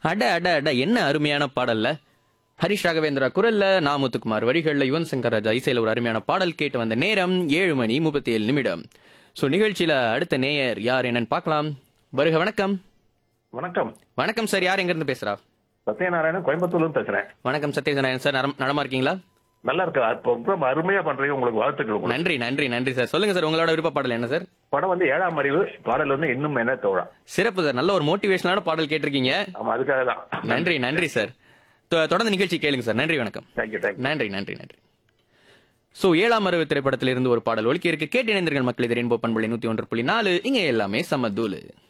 அட அட அட என்ன அருமையான பாடல்ல ஹரிஷ் ராகவேந்திரா குரல்ல நா முத்துக்குமார் வரிகள்ல யுவன் சங்கர் ராஜா இசையில ஒரு அருமையான பாடல் கேட்டு வந்த நேரம் ஏழு மணி முப்பத்தி ஏழு நிமிடம் ஸோ நிகழ்ச்சியில அடுத்த நேயர் யார் என்னன்னு பார்க்கலாம் வருக வணக்கம் வணக்கம் வணக்கம் சார் யார் எங்கிருந்து பேசுறா சத்யநாராயணன் கோயம்புத்தூர்ல இருந்து பேசுறேன் வணக்கம் சத்யநாராயணன் சார் நலம்- நலமா இருக்கீங்களா நல்லா இருக்கு ப்ரோக்ராம் அருமையா பண்றீங்க உங்களுக்கு வாழ்த்துக்கள் உங்களுக்கு. நன்றி நன்றி நன்றி சார் சொல்லுங்க சார் உங்களோட விருப்ப பாடல் என்ன சார் படம் வந்து ஏழாம் அறிவு பாடல் வந்து இன்னும் என்ன தோழா சிறப்பு சார் நல்ல ஒரு மோட்டிவேஷனான பாடல் கேட்டிருக்கீங்க ஆமா அதுக்காக தான் நன்றி நன்றி சார் தொ- தொடர்ந்து நிகழ்ச்சி கேளுங்க சார் நன்றி வணக்கம் தேங்க்யூ தேங்க்யூ நன்றி நன்றி நன்றி சோ ஏழாம் அறிவு திரைப்படத்தில் இருந்து ஒரு பாடல் ஒலிக்க இருக்கு கேட்டு இணைந்தீர்கள் மக்கள் இது ரெயின்போ பண்புள்ளி நூத்தி ஒன்று புள்ளி நாலு இங்க எல்லாமே சமதூலு